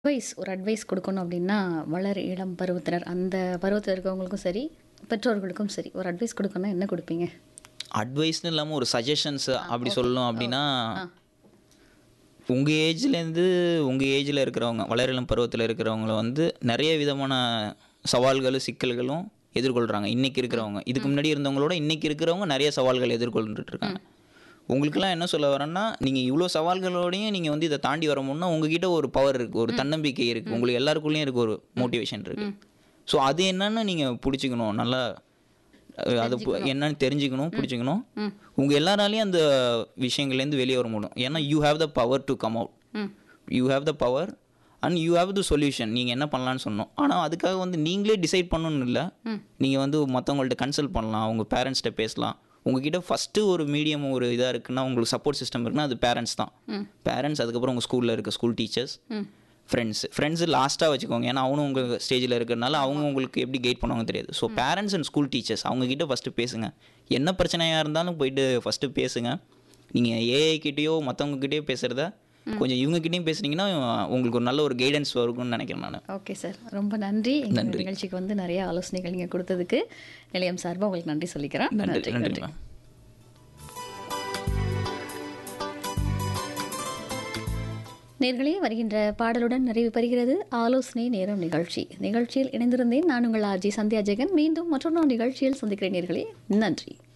advice ஒரு advice கொடுக்கணும் அப்படின்னா வளர் இளம் பருவத்தினர் அந்த பருவத்தில் இருக்கவங்களுக்கும் சரி பெற்றோர்களுக்கும் சரி ஒரு அட்வைஸ் கொடுக்கணும்னா என்ன கொடுப்பீங்க அட்வைஸ்னு இல்லாமல் ஒரு சஜஷன்ஸ் அப்படி சொல்லணும் அப்படின்னா உங்கள் ஏஜ்லேருந்து உங்கள் ஏஜில் இருக்கிறவங்க வளரிளம் பருவத்தில் இருக்கிறவங்கள வந்து நிறைய விதமான சவால்களும் சிக்கல்களும் எதிர்கொள்கிறாங்க இன்றைக்கி இருக்கிறவங்க இதுக்கு முன்னாடி இருந்தவங்களோட இன்றைக்கி இருக்கிறவங்க நிறைய சவால்கள் எதிர்கொண்டுட்டு இருக்காங்க உங்களுக்கெல்லாம் என்ன சொல்ல வரேன்னா நீங்கள் இவ்வளோ சவால்களோடையும் நீங்கள் வந்து இதை தாண்டி வரமுன்னா உங்ககிட்ட ஒரு பவர் இருக்குது ஒரு தன்னம்பிக்கை இருக்குது உங்களுக்கு எல்லாருக்குள்ளேயும் இருக்க ஒரு மோட்டிவேஷன் இருக்குது ஸோ அது என்னன்னு நீங்கள் பிடிச்சிக்கணும் நல்லா அஹ், அது பு- என்னன்னு தெரிஞ்சுக்கணும் பிடிச்சிக்கணும் உங்கள் எல்லாராலையும் அந்த விஷயங்கள்லேருந்து வெளியே வர முடியும் ஏன்னா you have the power to come out you have the power and you have the solution நீங்கள் என்ன பண்ணலான்னு சொன்னோம் ஆனால் அதுக்காக வந்து நீங்களே டிசைட் பண்ணணும்னு இல்லை நீங்கள் வந்து மற்றவங்கள்ட்ட கன்சல்ட் பண்ணலாம் உங்கள் பேரண்ட்ஸ்கிட்ட பேசலாம் உங்ககிட்ட ஃபஸ்ட்டு ஒரு மீடியம் ஒரு இதாக இருக்குன்னா உங்களுக்கு சப்போர்ட் சிஸ்டம் இருக்குன்னா அது பேரண்ட்ஸ் தான் பேரண்ட்ஸ் அதுக்கப்புறம் உங்கள் ஸ்கூலில் இருக்க ஸ்கூல் டீச்சர்ஸ் ஃப்ரெண்ட்ஸ் ஃப்ரெண்ட்ஸு லாஸ்ட்டாக வச்சுக்கோங்க ஏன்னா அவனும் உங்கள் ஸ்டேஜில் இருக்கிறனால அவங்க உங்களுக்கு எப்படி கைட் பண்ணுவாங்க தெரியாது so parents and school teachers அவங்கக்கிட்ட ஃபஸ்ட்டு பேசுங்க என்ன பிரச்சனையாக இருந்தாலும் போயிட்டு ஃபஸ்ட்டு பேசுங்க நீங்கள் ஏஐ கிட்டேயோ மற்றவங்ககிட்டயோ பேசுகிறத கொஞ்சம் இவங்ககிட்டயும் பேசுனீங்கன்னா உங்களுக்கு ஒரு நல்ல ஒரு கைடன்ஸ் வரும்னு நினைக்கிறேன் நான் ஓகே சார் ரொம்ப நன்றி எங்கள் நிகழ்ச்சிக்கு வந்து நிறைய ஆலோசனைகள் நீங்கள் கொடுத்ததுக்கு நிலையம் சார்பாக உங்களுக்கு நன்றி சொல்லிக்கிறேன் நன்றி நன்றி மேம் நேர்களே வருகின்ற பாடலுடன் நிறைவு பெறுகிறது ஆலோசனை நேரம் நிகழ்ச்சி நிகழ்ச்சியில் இணைந்திருந்தேன் நான் உங்கள் ஆர்ஜி சந்தியா ஜெகன் மீண்டும் மற்றொரு நிகழ்ச்சியில் சந்திக்கிறேன் நேர்களே நன்றி